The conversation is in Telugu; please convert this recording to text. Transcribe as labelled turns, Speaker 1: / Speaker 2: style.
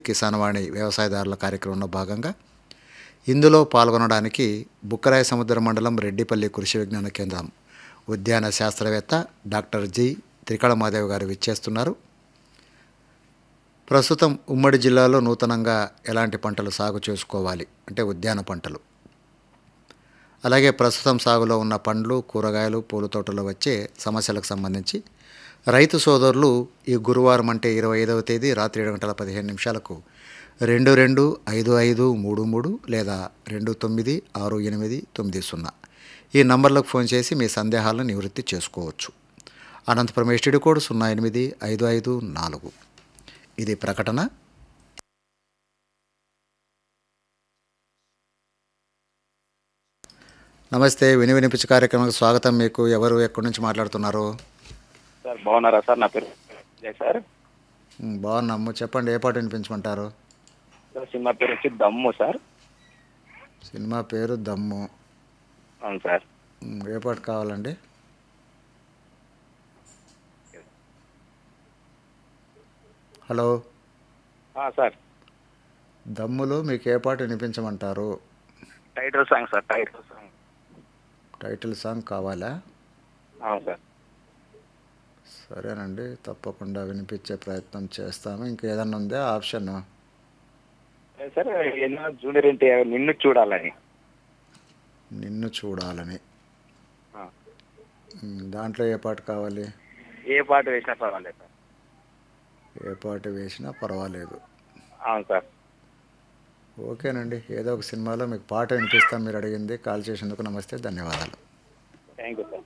Speaker 1: కిసాన్ వాణి వ్యవసాయదారుల కార్యక్రమంలో భాగంగా ఇందులో పాల్గొనడానికి బుక్కరాయ సముద్ర మండలం రెడ్డిపల్లి కృషి విజ్ఞాన కేంద్రం ఉద్యాన శాస్త్రవేత్త డాక్టర్ జి త్రికళ మాదేవ్ గారు విచ్చేస్తున్నారు ప్రస్తుతం ఉమ్మడి జిల్లాలో నూతనంగా ఎలాంటి పంటలు సాగు చేసుకోవాలి అంటే ఉద్యాన పంటలు అలాగే ప్రస్తుతం సాగులో ఉన్న పండ్లు కూరగాయలు పూల తోటలో వచ్చే సమస్యలకు సంబంధించి రైతు సోదరులు ఈ గురువారం అంటే ఇరవై ఐదవ తేదీ రాత్రి ఏడు గంటల పదిహేను నిమిషాలకు రెండు రెండు ఐదు ఐదు మూడు మూడు లేదా రెండు తొమ్మిది ఆరు ఎనిమిది తొమ్మిది సున్నా ఈ నంబర్లకు ఫోన్ చేసి మీ సందేహాలను నివృత్తి చేసుకోవచ్చు అనంతపురం ఎస్టీడీ కోడ్ సున్నా ఎనిమిది ఐదు ఐదు నాలుగు ఇది ప్రకటన నమస్తే విని వినిపించే కార్యక్రమానికి స్వాగతం మీకు ఎవరు ఎక్కడి నుంచి మాట్లాడుతున్నారు
Speaker 2: సార్ బాగున్నారా సార్ నా పేరు విజయ్ సార్
Speaker 1: ఉమ్, బాగున్నాము చెప్పండి ఏ పాట వినిపించమంటారు
Speaker 2: సార్ సినిమా పేరు వచ్చి దమ్ము సార్
Speaker 1: సినిమా పేరు దమ్ము
Speaker 2: అవును సార్
Speaker 1: ఉమ్, ఏ పాట కావాలండి హలో
Speaker 2: ఆ, సార్
Speaker 1: దమ్ములో మీకు ఏ పాట వినిపించమంటారు
Speaker 2: title song sir title song
Speaker 1: title song కావాలా
Speaker 2: అవును సార్
Speaker 1: సరేనండి తప్పకుండా వినిపించే ప్రయత్నం చేస్తాము ఇంకేదన్నా ఉందా ఆప్షన్
Speaker 2: ఏ సార్ ఎన్నో జూనియర్ ఏంటి నిన్ను చూడాలని
Speaker 1: నిన్ను చూడాలని
Speaker 2: ఆ.
Speaker 1: ఉమ్, దాంట్లో ఏ పాట కావాలి
Speaker 2: ఏ పాట వేసినా పర్వాలేదు సార్
Speaker 1: ఏ పాట వేసినా పర్వాలేదు
Speaker 2: అవును సార్
Speaker 1: ఓకేనండి ఏదో ఒక సినిమాలో మీకు పాట వినిపిస్తాం మీరు అడిగింది కాల్ చేసేందుకు నమస్తే ధన్యవాదాలు
Speaker 2: థ్యాంక్ యూ సార్